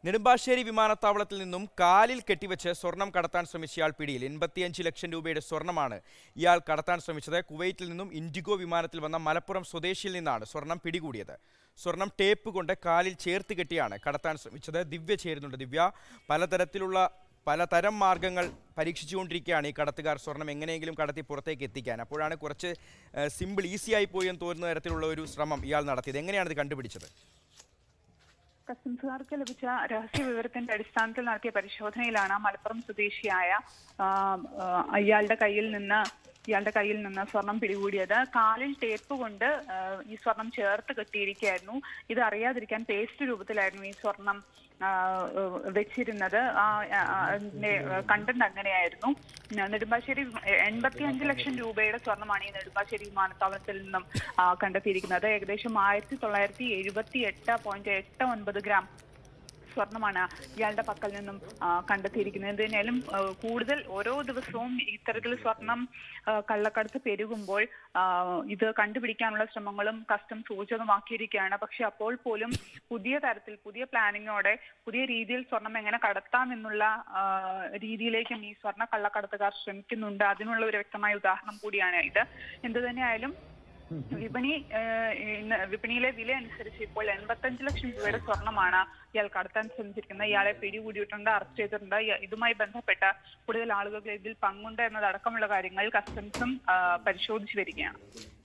നെടുമ്പാശ്ശേരി വിമാനത്താവളത്തിൽ നിന്നും കാലിൽ കെട്ടിവെച്ച് സ്വർണം കടത്താൻ ശ്രമിച്ചയാൾ പിടിയിൽ എൺപത്തിയഞ്ച് ലക്ഷം രൂപയുടെ സ്വർണമാണ് ഇയാൾ കടത്താൻ ശ്രമിച്ചത് കുവൈറ്റിൽ നിന്നും ഇൻഡിഗോ വിമാനത്തിൽ വന്ന മലപ്പുറം സ്വദേശിയിൽ നിന്നാണ് സ്വർണം പിടികൂടിയത് സ്വർണം ടേപ്പ് കൊണ്ട് കാലിൽ ചേർത്ത് കെട്ടിയാണ് കടത്താൻ ശ്രമിച്ചത് ദിവ്യ ചേരുന്നുണ്ട് ദിവ്യ പലതരത്തിലുള്ള പലതരം മാർഗങ്ങൾ പരീക്ഷിച്ചുകൊണ്ടിരിക്കുകയാണ് ഈ കടത്തുകാർ സ്വർണം എങ്ങനെയെങ്കിലും കടത്തി പുറത്തേക്ക് എത്തിക്കാൻ അപ്പോഴാണ് കുറച്ച് സിമ്പിൾ ഈസി ആയി പോയി എന്ന് തോന്നുന്ന തരത്തിലുള്ള ഒരു ശ്രമം ഇയാൾ നടത്തിയത് എങ്ങനെയാണ് ഇത് കണ്ടുപിടിച്ചത് കസ്റ്റംസുകാർക്ക് ലഭിച്ച രഹസ്യ വിവരത്തിന്റെ അടിസ്ഥാനത്തിൽ നടത്തിയ പരിശോധനയിലാണ് മലപ്പുറം സ്വദേശിയായ ആ, ആ, ഇയാളുടെ കയ്യിൽ നിന്ന് ഇയാളുടെ കയ്യിൽ നിന്ന് സ്വർണം പിടികൂടിയത് കാലിൽ ടേപ്പ് കൊണ്ട് ആ, ഈ സ്വർണം ചേർത്ത് കെട്ടിയിരിക്കുകയായിരുന്നു ഇത് അറിയാതിരിക്കാൻ പേസ്റ്റ് രൂപത്തിലായിരുന്നു ഈ സ്വർണം ആ, വെച്ചിരുന്നത് ആ, ആ, അതിന്റെ കണ്ടന്റ് അങ്ങനെയായിരുന്നു നെടുമ്പാശ്ശേരി എൺപത്തി അഞ്ച് ലക്ഷം രൂപയുടെ സ്വർണ്ണമാണ് ഈ നെടുമ്പാശ്ശേരി വിമാനത്താവളത്തിൽ നിന്നും ആ, കണ്ടെത്തിയിരിക്കുന്നത് ഏകദേശം ആയിരത്തി തൊള്ളായിരത്തി എഴുപത്തി എട്ട് പോയിന്റ് എട്ട് ഒൻപത് ഗ്രാം സ്വർണമാണ് ഇയാളുടെ പക്കൽ നിന്നും ആ, കണ്ടെത്തിയിരിക്കുന്നത് എന്തായാലും ആ, കൂടുതൽ ഓരോ ദിവസവും ഇത്തരത്തിൽ സ്വർണം ആ, കള്ളക്കടത്ത് പെരുകുമ്പോൾ ആ, ഇത് കണ്ടുപിടിക്കാനുള്ള ശ്രമങ്ങളും കസ്റ്റംസ് ഊർജിതമാക്കിയിരിക്കുകയാണ് പക്ഷെ അപ്പോൾ പോലും പുതിയ തരത്തിൽ പുതിയ പ്ലാനിങ്ങോടെ പുതിയ രീതിയിൽ സ്വർണം എങ്ങനെ കടത്താം എന്നുള്ള ആ, രീതിയിലേക്കും ഈ സ്വർണ്ണ കള്ളക്കടത്തുകാർ ശ്രമിക്കുന്നുണ്ട് അതിനുള്ള ഒരു വ്യക്തമായ ഉദാഹരണം കൂടിയാണ് ഇത് എന്തു തന്നെയായാലും വിപണി ഏഹ്, ഇന്ന് വിപണിയിലെ വില അനുസരിച്ച് ഇപ്പോൾ എൺപത്തഞ്ച് ലക്ഷം രൂപയുടെ സ്വർണമാണ് ഇയാൾ കടത്താൻ ശ്രമിച്ചിരിക്കുന്നത് ഇയാളെ പിടികൂടിയിട്ടുണ്ട് അറസ്റ്റ് ചെയ്തിട്ടുണ്ട് ഇയ- ഇതുമായി ബന്ധപ്പെട്ട കൂടുതൽ ആളുകൾക്ക് ഇതിൽ പങ്കുണ്ട് എന്നതടക്കമുള്ള കാര്യങ്ങൾ കസ്റ്റംസും ആ, പരിശോധിച്ചു വരികയാണ്